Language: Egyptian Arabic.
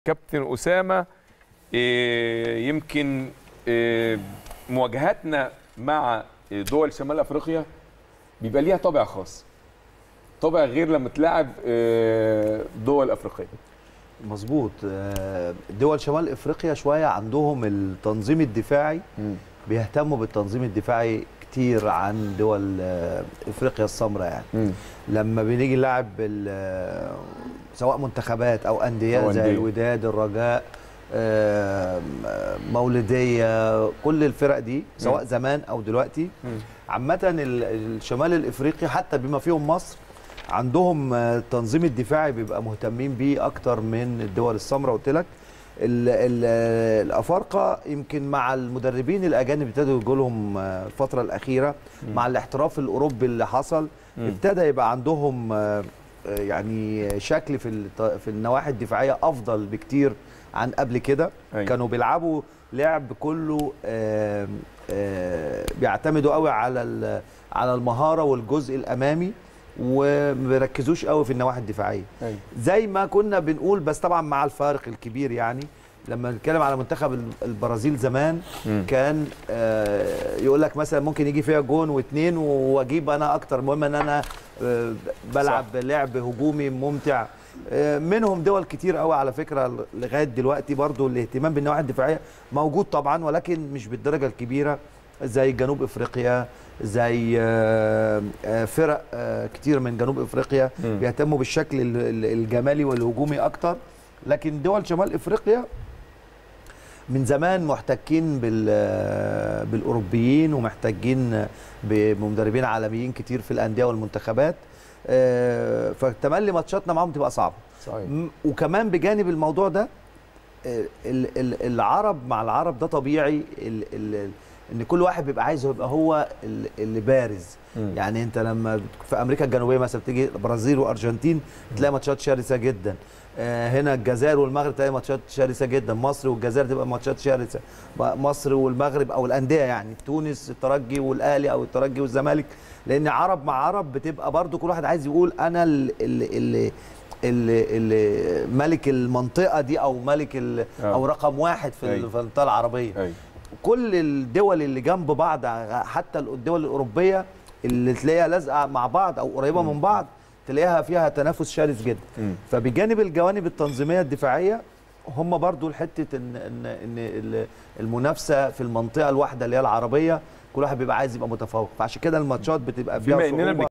كابتن اسامه إيه، يمكن إيه، مواجهاتنا مع دول شمال افريقيا بيبقى ليها طابع خاص طابع غير لما تلعب إيه، دول افريقيه مظبوط آه، دول شمال افريقيا شويه عندهم التنظيم الدفاعي بيهتموا بالتنظيم الدفاعي كتير عن دول آه، افريقيا السمراء يعني لما بنيجي نلعب ال- آه، سواء منتخبات او انديه أو زي أندية. الوداد الرجاء آه، مولوديه كل الفرق دي سواء زمان او دلوقتي عامه ال- الشمال الافريقي حتى بما فيهم مصر عندهم آه، التنظيم الدفاعي بيبقى مهتمين بيه اكتر من الدول السمراء قلت لك ال- ال- الافارقه يمكن مع المدربين الاجانب ابتدوا يجوا لهم آه، الفتره الاخيره مع الاحتراف الاوروبي اللي حصل ابتدى يبقى عندهم آه، آه، يعني شكل في الت- في النواحي الدفاعيه افضل بكتير عن قبل كده أيوة. كانوا بيلعبوا لعب كله آه، آه، بيعتمدوا قوي على ال- على المهاره والجزء الامامي وما بيركزوش قوي في النواحي الدفاعيه أيوة. زي ما كنا بنقول بس طبعا مع الفارق الكبير يعني لما نتكلم على منتخب ال- البرازيل زمان مم. كان آه، يقول لك مثلا ممكن يجي فيها جون واثنين واجيب انا اكتر المهم ان انا آه، بلعب لعب هجومي ممتع آه، منهم دول كتير قوي على فكره لغايه دلوقتي برضو الاهتمام بالنواحي الدفاعيه موجود طبعا ولكن مش بالدرجه الكبيره زي جنوب افريقيا زي آه، آه، فرق آه، كتير من جنوب افريقيا مم. بيهتموا بالشكل ال- ال- الجمالي والهجومي اكتر لكن دول شمال افريقيا من زمان محتكين بال بالاوروبيين ومحتاجين بمدربين عالميين كتير في الانديه والمنتخبات آه، فتملي ماتشاتنا معاهم تبقى صعبه صحيح م- وكمان بجانب الموضوع ده آه، ال- ال- العرب مع العرب ده طبيعي ال- ال- ان كل واحد بيبقى عايز يبقى هو ال- اللي بارز مم. يعني انت لما بت- في امريكا الجنوبيه مثلا بتيجي برازيل وارجنتين تلاقي ماتشات شرسه جدا آه، هنا الجزائر والمغرب تلاقي ماتشات شرسه جدا مصر والجزائر تبقى ماتشات شرسه ب- مصر والمغرب او الانديه يعني تونس الترجي والاهلي او الترجي والزمالك لان عرب مع عرب بتبقى برضو كل واحد عايز يقول انا اللي اللي اللي, اللي ملك المنطقه دي او ملك ال- آه. او رقم واحد في أيوة. ال- في المنطقه العربيه أيوة. كل الدول اللي جنب بعض حتى الدول الاوروبيه اللي تلاقيها لازقه مع بعض او قريبه من بعض تلاقيها فيها تنافس شرس جدا مم. فبجانب الجوانب التنظيميه الدفاعيه هم برضو الحته ان ان ان ال- المنافسه في المنطقه الواحده اللي هي العربيه كل واحد بيبقى عايز يبقى متفوق فعشان كده الماتشات بتبقى فيها بما اننا صعوبة.